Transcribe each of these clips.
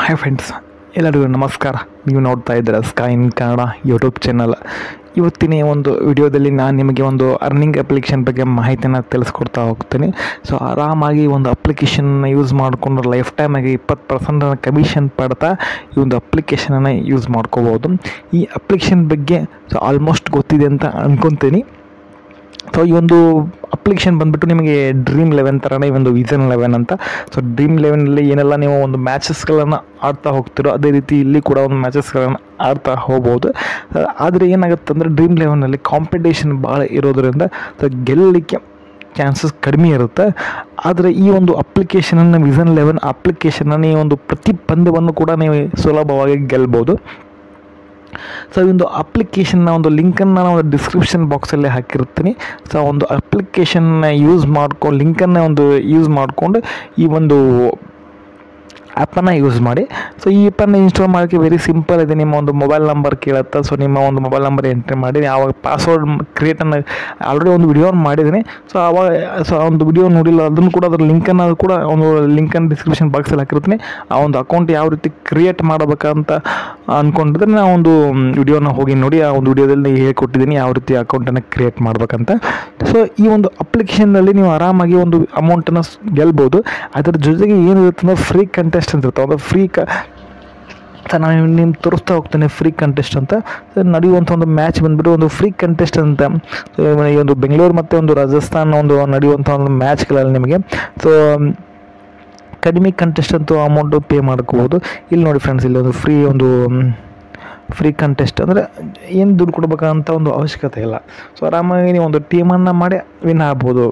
hi friends ಎಲ್ಲರಿಗೂ ನಮಸ್ಕಾರ ನೀವು ನೋಡ್ತಾ ಇದ್ದೀರ ಸ್ಕೈನ್ ಕನ್ನಡ ಯೂಟ್ಯೂಬ್ ಚಾನಲ್ ಇವತ್ತಿನ ಈ ಒಂದು ವಿಡಿಯೋದಲ್ಲಿ ನಾನು ನಿಮಗೆ ಒಂದು ಅರ್ನಿಂಗ್ ಅಪ್ಲಿಕೇಶನ್ ಬಗ್ಗೆ ಮಾಹಿತಿನ ತಿಳಿಸ್ಕೊಡ್ತಾ ಹೋಗ್ತೀನಿ ಸೊ ಆರಾಮಾಗಿ ಒಂದು ಅಪ್ಲಿಕೇಶನ್ನ ಯೂಸ್ ಮಾಡಿಕೊಂಡು ಲೈಫ್ ಟೈಮಾಗಿ ಇಪ್ಪತ್ತು ಪರ್ಸೆಂಟ್ ಕಮಿಷನ್ ಪಡ್ತಾ ಈ ಒಂದು ಅಪ್ಲಿಕೇಶನನ್ನು ಯೂಸ್ ಮಾಡ್ಕೋಬೋದು ಈ ಅಪ್ಲಿಕೇಶನ್ ಬಗ್ಗೆ ಸೊ ಆಲ್ಮೋಸ್ಟ್ ಗೊತ್ತಿದೆ ಅಂತ ಅನ್ಕೊತೀನಿ ಸೊ ಈ ಒಂದು ಅಪ್ಲಿಕೇಶನ್ ಬಂದುಬಿಟ್ಟು ನಿಮಗೆ ಡ್ರೀಮ್ ಲೆವೆನ್ ಥರನೇ ಈ ಒಂದು ವಿಸನ್ ಲೆವೆನ್ ಅಂತ ಸೊ ಡ್ರೀಮ್ ಲೆವೆನಲ್ಲಿ ಏನೆಲ್ಲ ನೀವು ಒಂದು ಮ್ಯಾಚಸ್ಗಳನ್ನು ಆಡ್ತಾ ಹೋಗ್ತಿರೋ ಅದೇ ರೀತಿ ಇಲ್ಲಿ ಕೂಡ ಒಂದು ಮ್ಯಾಚಸ್ಗಳನ್ನು ಆಡ್ತಾ ಹೋಗ್ಬೋದು ಆದರೆ ಏನಾಗುತ್ತೆ ಅಂದರೆ ಡ್ರೀಮ್ ಲೆವೆನಲ್ಲಿ ಕಾಂಪಿಟೇಷನ್ ಭಾಳ ಇರೋದರಿಂದ ಸೊ ಗೆಲ್ಲಲಿಕ್ಕೆ ಚಾನ್ಸಸ್ ಕಡಿಮೆ ಇರುತ್ತೆ ಆದರೆ ಈ ಒಂದು ಅಪ್ಲಿಕೇಶನನ್ನು ವಿಸನ್ ಲೆವೆನ್ ಅಪ್ಲಿಕೇಶನನ್ನು ಈ ಒಂದು ಪ್ರತಿ ಪಂದ್ಯವನ್ನು ಕೂಡ ನೀವು ಸುಲಭವಾಗಿ ಗೆಲ್ಬೋದು ಸೊ ಈ ಒಂದು ಅಪ್ಲಿಕೇಶನ್ನ ಒಂದು ಲಿಂಕನ್ನು ನಾನು ಡಿಸ್ಕ್ರಿಪ್ಷನ್ ಬಾಕ್ಸಲ್ಲಿ ಹಾಕಿರ್ತೀನಿ ಸೊ ಆ ಒಂದು ಅಪ್ಲಿಕೇಶನ್ನ ಯೂಸ್ ಮಾಡ್ಕೊಂಡು ಲಿಂಕನ್ನು ಒಂದು ಯೂಸ್ ಮಾಡಿಕೊಂಡು ಈ ಒಂದು ಆ್ಯಪನ್ನು ಯೂಸ್ ಮಾಡಿ ಸೊ ಈ ಆ್ಯಪನ್ನು ಇನ್ಸ್ಟಾಲ್ ಮಾಡೋಕ್ಕೆ ವೆರಿ ಸಿಂಪಲ್ ಇದೆ ನಿಮ್ಮ ಒಂದು ಮೊಬೈಲ್ ನಂಬರ್ ಕೇಳುತ್ತೆ ಸೊ ನಿಮ್ಮ ಒಂದು ಮೊಬೈಲ್ ನಂಬರ್ ಎಂಟ್ರಿ ಮಾಡಿ ಆವಾಗ ಪಾಸ್ವರ್ಡ್ ಕ್ರಿಯೇಟನ್ನು ಆಲ್ರೆಡಿ ಒಂದು ವಿಡಿಯೋ ಮಾಡಿದ್ದೀನಿ ಸೊ ಆವಾಗ ಸೊ ಆ ಒಂದು ವಿಡಿಯೋ ನೋಡಿಲ್ಲ ಅದನ್ನು ಕೂಡ ಅದ್ರ ಲಿಂಕನ್ನು ಕೂಡ ಒಂದು ಲಿಂಕನ್ನು ಡಿಸ್ಕ್ರಿಪ್ಷನ್ ಬಾಕ್ಸಲ್ಲಿ ಹಾಕಿರ್ತೀನಿ ಆ ಒಂದು ಅಕೌಂಟ್ ಯಾವ ರೀತಿ ಕ್ರಿಯೇಟ್ ಮಾಡಬೇಕಂತ ಅಂದ್ಕೊಂಡಿದ್ರೆ ನಾವು ಒಂದು ವಿಡಿಯೋನ ಹೋಗಿ ನೋಡಿ ಆ ಒಂದು ವಿಡಿಯೋದಲ್ಲಿ ಹೇಳ್ಕೊಟ್ಟಿದ್ದೀನಿ ಯಾವ ರೀತಿ ಅಕೌಂಟನ್ನು ಕ್ರಿಯೇಟ್ ಮಾಡ್ಬೇಕಂತ ಸೊ ಈ ಒಂದು ಅಪ್ಲಿಕೇಶನ್ನಲ್ಲಿ ನೀವು ಆರಾಮಾಗಿ ಒಂದು ಅಮೌಂಟನ್ನು ಗೆಲ್ಬೋದು ಅದರ ಜೊತೆಗೆ ಏನಿರುತ್ತೆ ಅಂದರೆ ಫ್ರೀ ಕಂಟೆಸ್ಟ್ ಅಂತ ಇರುತ್ತೆ ಅದು ಫ್ರೀ ಕ ಅಂತ ನಾನು ನಿಮ್ಗೆ ತೋರಿಸ್ತಾ ಹೋಗ್ತೇನೆ ಫ್ರೀ ಕಂಟೆಸ್ಟ್ ಅಂತ ಸೊ ನಡೆಯುವಂಥ ಒಂದು ಮ್ಯಾಚ್ ಬಂದ್ಬಿಟ್ಟು ಒಂದು ಫ್ರೀ ಕಂಟೆಸ್ಟ್ ಅಂತ ಸೊ ಈ ಒಂದು ಬೆಂಗಳೂರು ಮತ್ತು ಒಂದು ರಾಜಸ್ಥಾನ ಒಂದು ನಡೆಯುವಂಥ ಒಂದು ಮ್ಯಾಚ್ಗಳಲ್ಲಿ ನಿಮಗೆ ಸೊ ಕಡಿಮೆ ಕಂಟೆಸ್ಟ್ ಅಂತೂ ಅಮೌಂಟು ಪೇ ಮಾಡ್ಕೋಬೋದು ಇಲ್ಲಿ ನೋಡಿ ಫ್ರೆಂಡ್ಸ್ ಇಲ್ಲಿ ಒಂದು ಫ್ರೀ ಒಂದು ಫ್ರೀ ಕಂಟೆಸ್ಟ್ ಅಂದರೆ ಏನು ದುಡ್ಡು ಕೊಡ್ಬೇಕಂತ ಒಂದು ಅವಶ್ಯಕತೆ ಇಲ್ಲ ಸೊ ಆರಾಮಾಗಿ ನೀವು ಒಂದು ಟೀಮನ್ನು ಮಾಡಿ ವಿನ್ ಆಗ್ಬೋದು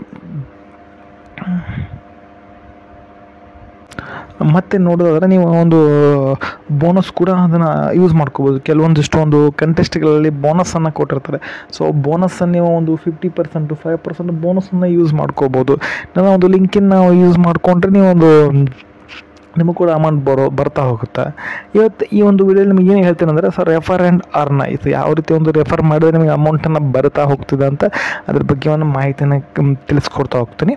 ಮತ್ತೆ ನೋಡೋದಾದ್ರೆ ನೀವು ಒಂದು ಬೋನಸ್ ಕೂಡ ಅದನ್ನು ಯೂಸ್ ಮಾಡ್ಕೋಬೋದು ಕೆಲವೊಂದಿಷ್ಟು ಒಂದು ಕಂಟೆಸ್ಟ್ಗಳಲ್ಲಿ ಬೋನಸನ್ನು ಕೊಟ್ಟಿರ್ತಾರೆ ಸೊ ಬೋನಸ್ಸನ್ನು ನೀವು ಒಂದು ಫಿಫ್ಟಿ ಪರ್ಸೆಂಟು ಫೈವ್ ಪರ್ಸೆಂಟ್ ಬೋನಸನ್ನು ಯೂಸ್ ಮಾಡ್ಕೋಬೋದು ನನ್ನ ಒಂದು ಲಿಂಕಿನ ನಾವು ಯೂಸ್ ಮಾಡಿಕೊಂಡ್ರೆ ನೀವು ಒಂದು ನಿಮಗೂ ಕೂಡ ಅಮೌಂಟ್ ಬರೋ ಬರ್ತಾ ಹೋಗುತ್ತೆ ಇವತ್ತು ಈ ಒಂದು ವಿಡಿಯೋಲಿ ನಿಮಗೆ ಏನು ಹೇಳ್ತೀನಿ ಅಂದರೆ ಸರ್ ರೆಫರ್ ಆ್ಯಂಡ್ ಅರ್ನ್ ಇದು ಯಾವ ರೀತಿ ಒಂದು ರೆಫರ್ ಮಾಡಿದ್ರೆ ನಿಮಗೆ ಅಮೌಂಟನ್ನು ಬರ್ತಾ ಹೋಗ್ತಿದೆ ಅಂತ ಅದ್ರ ಬಗ್ಗೆ ಒಂದು ಮಾಹಿತಿನ ತಿಳಿಸ್ಕೊಡ್ತಾ ಹೋಗ್ತೀನಿ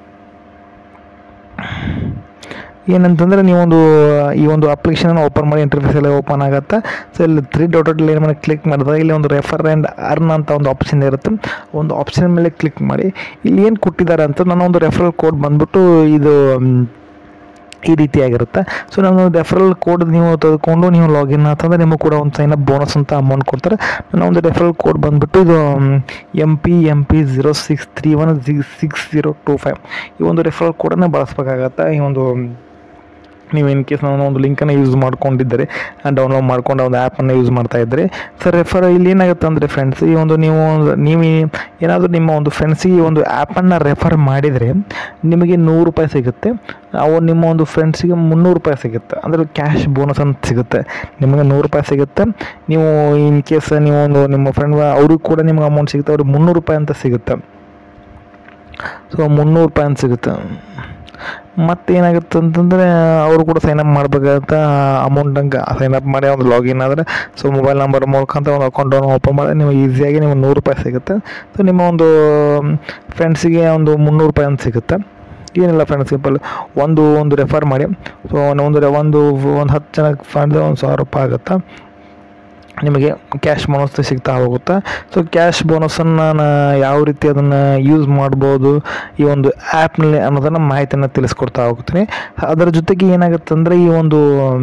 ಏನಂತಂದರೆ ನೀವೊಂದು ಈ ಒಂದು ಅಪ್ಲಿಕೇಶನ್ ಓಪನ್ ಮಾಡಿ ಇಂಟರ್ಫೇಸ್ ಎಲ್ಲ ಓಪನ್ ಆಗುತ್ತೆ ಸೊ ಇಲ್ಲಿ ತ್ರೀ ಡಾಟಲ್ಲಿ ಏನು ಮಾಡಿ ಕ್ಲಿಕ್ ಮಾಡಿದಾಗ ಇಲ್ಲಿ ಒಂದು ರೆಫರ್ ಆ್ಯಂಡ್ ಅರ್ನ್ ಅಂತ ಒಂದು ಆಪ್ಷನ್ ಇರುತ್ತೆ ಒಂದು ಆಪ್ಷನ್ ಮೇಲೆ ಕ್ಲಿಕ್ ಮಾಡಿ ಇಲ್ಲಿ ಏನು ಕೊಟ್ಟಿದ್ದಾರೆ ಅಂತ ನನ್ನ ಒಂದು ರೆಫರಲ್ ಕೋಡ್ ಬಂದ್ಬಿಟ್ಟು ಇದು ಈ ರೀತಿಯಾಗಿರುತ್ತೆ ಸೊ ನಾನು ರೆಫರಲ್ ಕೋಡ್ ನೀವು ತೆಗೆದುಕೊಂಡು ನೀವು ಲಾಗಿನ್ ಅಂತಂದರೆ ನಿಮಗೆ ಕೂಡ ಒಂದು ಸೈನ್ ಅಪ್ ಬೋನಸ್ ಅಂತ ಅಮೌಂಟ್ ಕೊಡ್ತಾರೆ ನನ್ನ ಒಂದು ರೆಫರಲ್ ಕೋಡ್ ಬಂದುಬಿಟ್ಟು ಇದು M P M P zero six three one six zero two five ಈ ಒಂದು ರೆಫರಲ್ ಕೋಡನ್ನು ಬಳಸ್ಬೇಕಾಗತ್ತೆ ಈ ಒಂದು ನೀವು ಇನ್ ಕೇಸ್ ನಾನು ಒಂದು ಲಿಂಕನ್ನು ಯೂಸ್ ಮಾಡ್ಕೊಂಡಿದ್ದರೆ ಡೌನ್ಲೋಡ್ ಮಾಡ್ಕೊಂಡು ಒಂದು ಆ್ಯಪನ್ನು ಯೂಸ್ ಮಾಡ್ತಾ ಇದ್ದರೆ ಸರ್ ರೆಫರ್ ಇಲ್ಲಿ ಏನಾಗುತ್ತೆ ಅಂದರೆ ಫ್ರೆಂಡ್ಸ್ ಈ ಒಂದು ನೀವು ನೀವು ಏನಾದರೂ ನಿಮ್ಮ ಒಂದು ಫ್ರೆಂಡ್ಸಿಗೆ ಒಂದು ಆ್ಯಪನ್ನು ರೆಫರ್ ಮಾಡಿದರೆ ನಿಮಗೆ ನೂರು ರೂಪಾಯಿ ಸಿಗುತ್ತೆ ಅವು ನಿಮ್ಮ ಒಂದು ಫ್ರೆಂಡ್ಸಿಗೆ ಮುನ್ನೂರು ರೂಪಾಯಿ ಸಿಗುತ್ತೆ ಅಂದರೆ ಕ್ಯಾಶ್ ಬೋನಸ್ ಅಂತ ಸಿಗುತ್ತೆ ನಿಮಗೆ ನೂರು ರೂಪಾಯಿ ಸಿಗುತ್ತೆ ನೀವು ಇನ್ ಕೇಸ್ ನೀವು ಒಂದು ನಿಮ್ಮ ಫ್ರೆಂಡ್ ಅವ್ರಿಗೆ ಕೂಡ ನಿಮ್ಗೆ ಅಮೌಂಟ್ ಸಿಗುತ್ತೆ ಅವ್ರಿಗೆ ಮುನ್ನೂರು ರೂಪಾಯಿ ಅಂತ ಸಿಗುತ್ತೆ ಸೊ ಮುನ್ನೂರು ರೂಪಾಯಿ ಅಂತ ಸಿಗುತ್ತೆ ಮತ್ತೇನಾಗುತ್ತೆ ಅಂತಂದರೆ ಅವರು ಕೂಡ ಸೈನಪ್ ಮಾಡಬೇಕಾಗತ್ತೆ ಅಮೌಂಟ್ ಹಂಗೆ ಸೈನಪ್ ಮಾಡಿ ಒಂದು ಲಾಗಿನ್ ಆದರೆ ಸೊ ಮೊಬೈಲ್ ನಂಬರ್ ಮೂಲಕ ಒಂದು ಅಕೌಂಟನ್ನು ಓಪನ್ ಮಾಡಿ ನೀವು ಈಸಿಯಾಗಿ ನಿಮಗೆ ನೂರು ರೂಪಾಯಿ ಸಿಗುತ್ತೆ ಸೊ ನಿಮ್ಮ ಒಂದು ಫ್ರೆಂಡ್ಸಿಗೆ ಒಂದು ಮುನ್ನೂರು ರೂಪಾಯಿ ಅಂತ ಸಿಗುತ್ತೆ ಏನಿಲ್ಲ ಫ್ರೆಂಡ್ಸ್ ಸಿಂಪಲ್ ಒಂದು ಒಂದು ರೆಫರ್ ಮಾಡಿ ಸೊ ಒಂದು ಒಂದು ಒಂದು ಹತ್ತು ಜನಕ್ಕೆ ಮಾಡಿದ್ರೆ ಒಂದು ಸಾವಿರ ರೂಪಾಯಿ ಆಗುತ್ತೆ ನಿಮಗೆ ಕ್ಯಾಶ್ ಬೋನಸ್ ಸಿಗ್ತಾ ಹೋಗುತ್ತೆ ಸೊ ಕ್ಯಾಶ್ ಬೋನಸನ್ನು ನಾನು ಯಾವ ರೀತಿ ಅದನ್ನು ಯೂಸ್ ಮಾಡ್ಬೋದು ಈ ಒಂದು ಆ್ಯಪ್ನಲ್ಲಿ ಅನ್ನೋದನ್ನು ಮಾಹಿತಿಯನ್ನು ತಿಳಿಸ್ಕೊಡ್ತಾ ಹೋಗ್ತೀನಿ ಅದರ ಜೊತೆಗೆ ಏನಾಗುತ್ತೆ ಅಂದರೆ ಈ ಒಂದು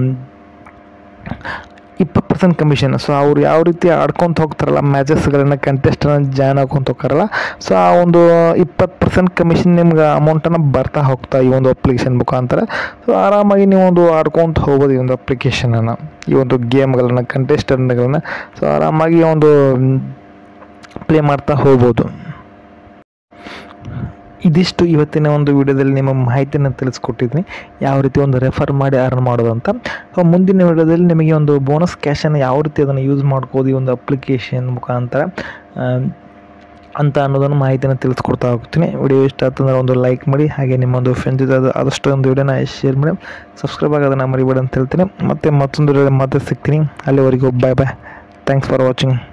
ಇಪ್ಪತ್ತು ಪರ್ಸೆಂಟ್ ಕಮಿಷನ್ ಸೊ ಅವ್ರು ಯಾವ ರೀತಿ ಆಡ್ಕೊತ ಹೋಗ್ತಾರಲ್ಲ ಮ್ಯಾಚಸ್ಗಳನ್ನ ಕಂಟೆಸ್ಟನ್ನು ಜಾಯ್ನ್ ಆಡ್ಕೊತ ಹೋಗ್ತಾರಲ್ಲ ಸೊ ಆ ಒಂದು ಇಪ್ಪತ್ತು ಪರ್ಸೆಂಟ್ ಕಮಿಷನ್ ನಿಮ್ಗೆ ಅಮೌಂಟನ್ನು ಬರ್ತಾ ಹೋಗ್ತಾ ಈ ಒಂದು ಅಪ್ಲಿಕೇಶನ್ ಮುಖಾಂತರ ಸೊ ಆರಾಮಾಗಿ ನೀವು ಒಂದು ಆಡ್ಕೊತ ಹೋಗ್ಬೋದು ಈ ಒಂದು ಅಪ್ಲಿಕೇಶನನ್ನು ಈ ಒಂದು ಗೇಮ್ಗಳನ್ನು ಕಂಟೆಸ್ಟೆಂಟ್ಗಳನ್ನ ಸೊ ಆರಾಮಾಗಿ ಒಂದು ಪ್ಲೇ ಮಾಡ್ತಾ ಹೋಗ್ಬೋದು ಇದಿಷ್ಟು ಇವತ್ತಿನ ಒಂದು ವಿಡಿಯೋದಲ್ಲಿ ನಿಮ್ಮ ಮಾಹಿತಿಯನ್ನು ತಿಳಿಸ್ಕೊಟ್ಟಿದ್ದೀನಿ ಯಾವ ರೀತಿ ಒಂದು ರೆಫರ್ ಮಾಡಿ ಅರ್ನ್ ಮಾಡೋದು ಅಂತ ಸೊ ಮುಂದಿನ ವಿಡಿಯೋದಲ್ಲಿ ನಿಮಗೆ ಒಂದು ಬೋನಸ್ ಕ್ಯಾಶನ್ನು ಯಾವ ರೀತಿ ಅದನ್ನು ಯೂಸ್ ಮಾಡ್ಬೋದು ಈ ಒಂದು ಅಪ್ಲಿಕೇಶನ್ ಮುಖಾಂತರ ಅಂತ ಅನ್ನೋದನ್ನು ಮಾಹಿತಿಯನ್ನು ತಿಳಿಸ್ಕೊಡ್ತಾ ಹೋಗ್ತೀನಿ ವಿಡಿಯೋ ಇಷ್ಟ ಆಯ್ತಂದ್ರೆ ಒಂದು ಲೈಕ್ ಮಾಡಿ ಹಾಗೆ ನಿಮ್ಮ ಒಂದು ಫ್ರೆಂಡ್ಸ್ ಜೊತೆ ಆದಷ್ಟು ಒಂದು ವಿಡಿಯೋನ ಶೇರ್ ಮಾಡಿ ಸಬ್ಸ್ಕ್ರೈಬ್ ಆಗೋದನ್ನು ಮರಿಬೇಡಿ ಅಂತ ಹೇಳ್ತೀನಿ ಮತ್ತೆ ಮತ್ತೊಂದು ವಿಡಿಯೋ ಮತ್ತೆ ಸಿಗ್ತೀನಿ ಅಲ್ಲಿವರೆಗೂ bye bye thanks for watching